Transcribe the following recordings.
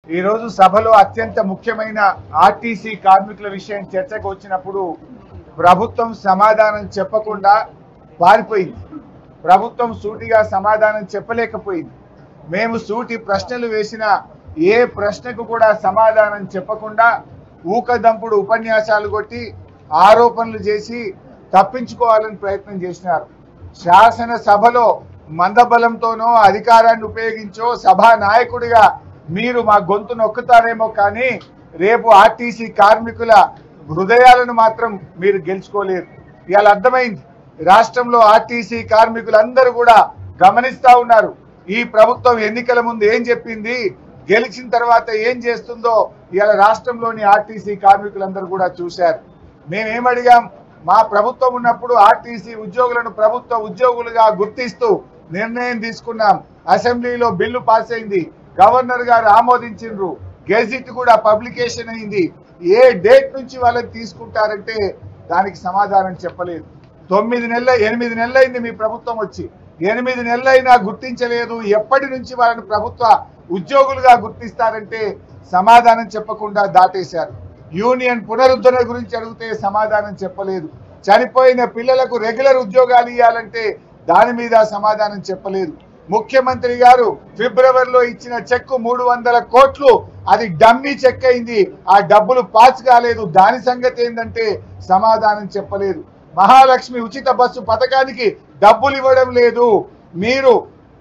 ఈరోజు సభలో అత్యంత ముఖ్యమైన ఆర్టీసీ కార్మికుల విషయం చర్చకు వచ్చినప్పుడు ప్రభుత్వం సమాధానం చెప్పకుండా పారిపోయింది ప్రభుత్వం సూటిగా సమాధానం చెప్పలేకపోయింది మేము సూటి ప్రశ్నలు వేసిన ఏ ప్రశ్నకు కూడా సమాధానం చెప్పకుండా ఊకదంపుడు ఉపన్యాసాలు కొట్టి ఆరోపణలు చేసి తప్పించుకోవాలని ప్రయత్నం చేసినారు శాసన సభలో మందబలంతోనో అధికారాన్ని ఉపయోగించో సభా నాయకుడిగా మీరు మా గొంతు నొక్కుతారేమో కానీ రేపు ఆర్టీసీ కార్మికుల హృదయాలను మాత్రం మీరు గెలుచుకోలేరు ఇవాళ అర్థమైంది రాష్ట్రంలో ఆర్టీసీ కార్మికులందరూ కూడా గమనిస్తా ఉన్నారు ఈ ప్రభుత్వం ఎన్నికల ముందు ఏం చెప్పింది గెలిచిన తర్వాత ఏం చేస్తుందో ఇవాళ రాష్ట్రంలోని ఆర్టీసీ కార్మికులందరూ కూడా చూశారు మేమేమడిగాం మా ప్రభుత్వం ఉన్నప్పుడు ఆర్టీసీ ఉద్యోగులను ప్రభుత్వ ఉద్యోగులుగా గుర్తిస్తూ నిర్ణయం తీసుకున్నాం అసెంబ్లీలో బిల్లు పాస్ అయింది గవర్నర్ గారు ఆమోదించిండ్రు గెజిట్ కూడా పబ్లికేషన్ అయింది ఏ డేట్ నుంచి వాళ్ళని తీసుకుంటారంటే దానికి సమాధానం చెప్పలేదు తొమ్మిది నెలల ఎనిమిది నెలలైంది మీ ప్రభుత్వం వచ్చి ఎనిమిది నెలలైనా గుర్తించలేదు ఎప్పటి నుంచి వాళ్ళని ప్రభుత్వ ఉద్యోగులుగా గుర్తిస్తారంటే సమాధానం చెప్పకుండా దాటేశారు యూనియన్ పునరుద్ధరణ గురించి అడిగితే సమాధానం చెప్పలేదు చనిపోయిన పిల్లలకు రెగ్యులర్ ఉద్యోగాలు ఇవ్వాలంటే దాని మీద సమాధానం చెప్పలేదు ముఖ్యమంత్రి గారు ఫిబ్రవరిలో ఇచ్చిన చెక్కు మూడు వందల కోట్లు అది డమ్మీ చెక్ అయింది ఆ డబ్బులు పాస్ కాలేదు దాని సంగతి ఏంటంటే సమాధానం చెప్పలేదు మహాలక్ష్మి ఉచిత బస్సు పథకానికి డబ్బులు ఇవ్వడం లేదు మీరు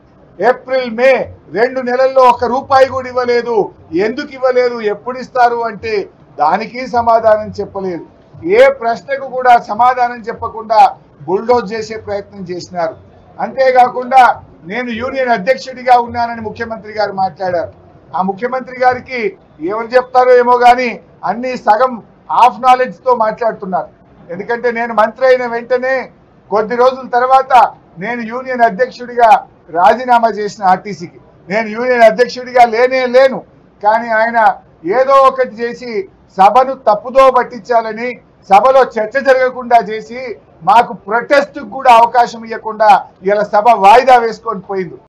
ఏప్రిల్ మే రెండు నెలల్లో ఒక రూపాయి కూడా ఇవ్వలేదు ఎందుకు ఇవ్వలేదు ఎప్పుడు ఇస్తారు అంటే దానికి సమాధానం చెప్పలేదు ఏ ప్రశ్నకు కూడా సమాధానం చెప్పకుండా బుల్డోజ్ చేసే ప్రయత్నం చేసినారు అంతేకాకుండా నేను యూనియన్ అధ్యక్షుడిగా ఉన్నానని ముఖ్యమంత్రి గారు మాట్లాడారు ఆ ముఖ్యమంత్రి గారికి ఏమని చెప్తారో ఏమో కానీ అన్ని సగం హాఫ్ నాలెడ్జ్ తో మాట్లాడుతున్నారు ఎందుకంటే నేను మంత్రి అయిన వెంటనే కొద్ది రోజుల తర్వాత నేను యూనియన్ అధ్యక్షుడిగా రాజీనామా చేసిన ఆర్టీసీకి నేను యూనియన్ అధ్యక్షుడిగా లేనే లేను కానీ ఆయన ఏదో ఒకటి చేసి సభను తప్పుదో పట్టించాలని సభలో చర్చ జరగకుండా చేసి మాకు ప్రొటెస్ట్ కూడా అవకాశం ఇవ్వకుండా ఇలా సభ వాయిదా వేసుకొని పోయింది